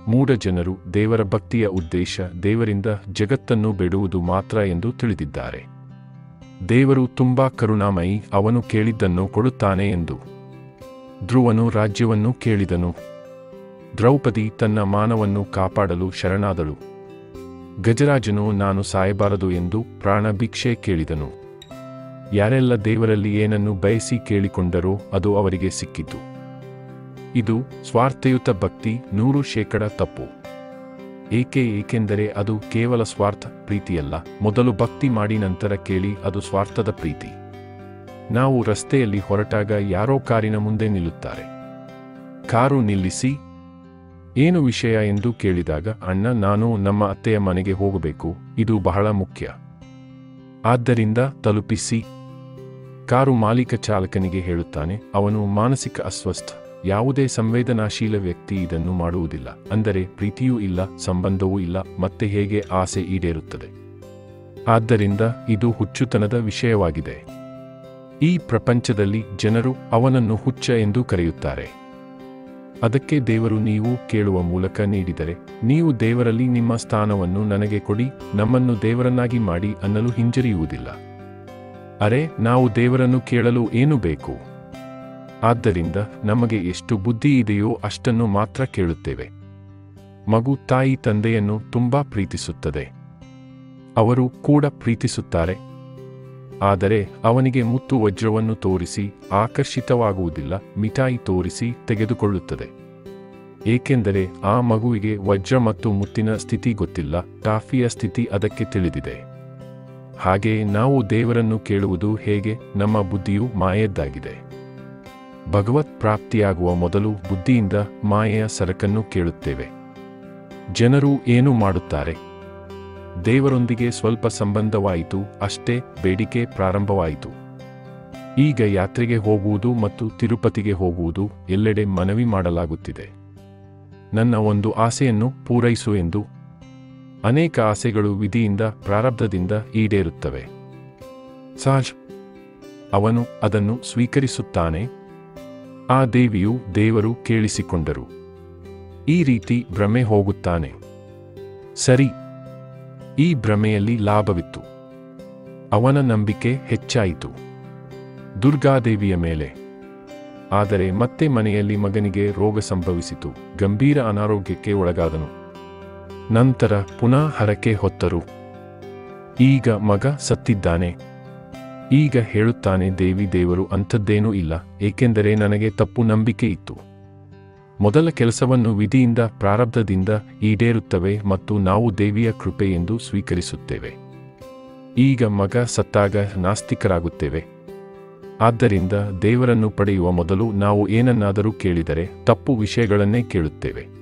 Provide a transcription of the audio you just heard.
ಮೂಢ ಜನರು ದೇವರ ಭಕ್ತಿಯ ಉದ್ದೇಶ ದೇವರಿಂದ ಜಗತ್ತನ್ನು ಬಿಡುವುದು ಮಾತ್ರ ಎಂದು ತಿಳಿದಿದ್ದಾರೆ ದೇವರು ತುಂಬಾ ಕರುಣಾಮಯಿ ಅವನು ಕೇಳಿದ್ದನ್ನು ಕೊಡುತ್ತಾನೆ ಎಂದು ಧ್ರುವನು ರಾಜ್ಯವನ್ನು ಕೇಳಿದನು ದ್ರೌಪದಿ ತನ್ನ ಮಾನವನ್ನು ಕಾಪಾಡಲು ಶರಣಾದಳು ಗಜರಾಜನು ನಾನು ಸಾಯಬಾರದು ಎಂದು ಪ್ರಾಣ ಭಿಕ್ಷೆ ಕೇಳಿದನು ಯಾರೆಲ್ಲ ದೇವರಲ್ಲಿ ಏನನ್ನು ಬಯಸಿ ಕೇಳಿಕೊಂಡರೋ ಅದು ಅವರಿಗೆ ಸಿಕ್ಕಿತು ಇದು ಸ್ವಾರ್ಥಯುತ ಭಕ್ತಿ ನೂರು ಶೇಕಡ ತಪ್ಪು ಏಕೆ ಏಕೆಂದರೆ ಅದು ಕೇವಲ ಸ್ವಾರ್ಥ ಪ್ರೀತಿಯಲ್ಲ ಮೊದಲು ಭಕ್ತಿ ಮಾಡಿ ನಂತರ ಕೇಳಿ ಅದು ಸ್ವಾರ್ಥದ ಪ್ರೀತಿ ನಾವು ರಸ್ತೆಯಲ್ಲಿ ಹೊರಟಾಗ ಯಾರೋ ಕಾರಿನ ಮುಂದೆ ನಿಲ್ಲುತ್ತಾರೆ ಕಾರು ನಿಲ್ಲಿಸಿ ಏನು ವಿಷಯ ಎಂದು ಕೇಳಿದಾಗ ಅಣ್ಣ ನಾನು ನಮ್ಮ ಅತ್ತೆಯ ಮನೆಗೆ ಹೋಗಬೇಕು ಇದು ಬಹಳ ಮುಖ್ಯ ಆದ್ದರಿಂದ ತಲುಪಿಸಿ ಕಾರು ಮಾಲೀಕ ಚಾಲಕನಿಗೆ ಹೇಳುತ್ತಾನೆ ಅವನು ಮಾನಸಿಕ ಅಸ್ವಸ್ಥ ಯಾವುದೇ ಸಂವೇದನಾಶೀಲ ವ್ಯಕ್ತಿ ಇದನ್ನು ಮಾಡುವುದಿಲ್ಲ ಅಂದರೆ ಪ್ರೀತಿಯೂ ಇಲ್ಲ ಸಂಬಂಧವೂ ಇಲ್ಲ ಮತ್ತೆ ಹೇಗೆ ಆಸೆ ಈಡೇರುತ್ತದೆ ಆದ್ದರಿಂದ ಇದು ಹುಚ್ಚುತನದ ವಿಷಯವಾಗಿದೆ ಈ ಪ್ರಪಂಚದಲ್ಲಿ ಜನರು ಅವನನ್ನು ಹುಚ್ಚ ಎಂದು ಕರೆಯುತ್ತಾರೆ ಅದಕ್ಕೆ ದೇವರು ನೀವು ಕೇಳುವ ಮೂಲಕ ನೀಡಿದರೆ ನೀವು ದೇವರಲ್ಲಿ ನಿಮ್ಮ ಸ್ಥಾನವನ್ನು ನನಗೆ ಕೊಡಿ ನಮ್ಮನ್ನು ದೇವರನ್ನಾಗಿ ಮಾಡಿ ಅನ್ನಲು ಹಿಂಜರಿಯುವುದಿಲ್ಲ ಅರೆ ನಾವು ದೇವರನ್ನು ಕೇಳಲು ಏನು ಬೇಕು ಆದ್ದರಿಂದ ನಮಗೆ ಎಷ್ಟು ಬುದ್ಧಿ ಇದೆಯೋ ಅಷ್ಟನ್ನು ಮಾತ್ರ ಕೇಳುತ್ತೇವೆ ಮಗು ತಾಯಿ ತಂದೆಯನ್ನು ತುಂಬಾ ಪ್ರೀತಿಸುತ್ತದೆ ಅವರು ಕೂಡ ಪ್ರೀತಿಸುತ್ತಾರೆ ಆದರೆ ಅವನಿಗೆ ಮುತ್ತು ವಜ್ರವನ್ನು ತೋರಿಸಿ ಆಕರ್ಷಿತವಾಗುವುದಿಲ್ಲ ಮಿಠಾಯಿ ತೋರಿಸಿ ತೆಗೆದುಕೊಳ್ಳುತ್ತದೆ ಏಕೆಂದರೆ ಆ ಮಗುವಿಗೆ ವಜ್ರ ಮತ್ತು ಮುತ್ತಿನ ಸ್ಥಿತಿ ಗೊತ್ತಿಲ್ಲ ಟಾಫಿಯ ಸ್ಥಿತಿ ಅದಕ್ಕೆ ತಿಳಿದಿದೆ ಹಾಗೆ ನಾವು ದೇವರನ್ನು ಕೇಳುವುದು ಹೇಗೆ ನಮ್ಮ ಬುದ್ಧಿಯು ಮಾಯದ್ದಾಗಿದೆ ಭಗವತ್ ಪ್ರಾಪ್ತಿಯಾಗುವ ಮೊದಲು ಬುದ್ಧಿಯಿಂದ ಮಾಯೆಯ ಸರಕನ್ನು ಕೇಳುತ್ತೇವೆ ಜನರು ಏನು ಮಾಡುತ್ತಾರೆ ದೇವರೊಂದಿಗೆ ಸ್ವಲ್ಪ ಸಂಬಂಧವಾಯಿತು ಅಷ್ಟೇ ಬೇಡಿಕೆ ಪ್ರಾರಂಭವಾಯಿತು ಈಗ ಯಾತ್ರೆಗೆ ಹೋಗುವುದು ಮತ್ತು ತಿರುಪತಿಗೆ ಹೋಗುವುದು ಎಲ್ಲೆಡೆ ಮನವಿ ಮಾಡಲಾಗುತ್ತಿದೆ ನನ್ನ ಒಂದು ಆಸೆಯನ್ನು ಪೂರೈಸು ಎಂದು ಅನೇಕ ಆಸೆಗಳು ವಿಧಿಯಿಂದ ಪ್ರಾರಬ್ಧದಿಂದ ಈಡೇರುತ್ತವೆ ಸಹಜ ಅವನು ಅದನ್ನು ಸ್ವೀಕರಿಸುತ್ತಾನೆ ಆ ದೇವಿಯು ದೇವರು ಕೇಳಿಸಿಕೊಂಡರು ಈ ರೀತಿ ಭ್ರಮೆ ಹೋಗುತ್ತಾನೆ ಸರಿ ಈ ಭ್ರಮೆಯಲ್ಲಿ ಲಾಭವಿತ್ತು ಅವನ ನಂಬಿಕೆ ಹೆಚ್ಚಾಯಿತು ದುರ್ಗಾದೇವಿಯ ಮೇಲೆ ಆದರೆ ಮತ್ತೆ ಮನೆಯಲ್ಲಿ ಮಗನಿಗೆ ರೋಗ ಸಂಭವಿಸಿತು ಗಂಭೀರ ಅನಾರೋಗ್ಯಕ್ಕೆ ಒಳಗಾದನು ನಂತರ ಪುನಃ ಹರಕೆ ಹೊತ್ತರು ಈಗ ಮಗ ಸತ್ತಿದ್ದಾನೆ ಈಗ ಹೇಳುತ್ತಾನೆ ದೇವಿ ದೇವರು ಅಂಥದ್ದೇನೂ ಇಲ್ಲ ಏಕೆಂದರೆ ನನಗೆ ತಪ್ಪು ನಂಬಿಕೆ ಇತ್ತು ಮೊದಲ ಕೆಲಸವನ್ನು ವಿಧಿಯಿಂದ ಪ್ರಾರಬ್ಧದಿಂದ ಈಡೇರುತ್ತವೆ ಮತ್ತು ನಾವು ದೇವಿಯ ಕೃಪೆ ಎಂದು ಸ್ವೀಕರಿಸುತ್ತೇವೆ ಈಗ ಮಗ ಸತ್ತಾಗ ನಾಸ್ತಿಕರಾಗುತ್ತೇವೆ ಆದ್ದರಿಂದ ದೇವರನ್ನು ಪಡೆಯುವ ಮೊದಲು ನಾವು ಏನನ್ನಾದರೂ ಕೇಳಿದರೆ ತಪ್ಪು ವಿಷಯಗಳನ್ನೇ ಕೇಳುತ್ತೇವೆ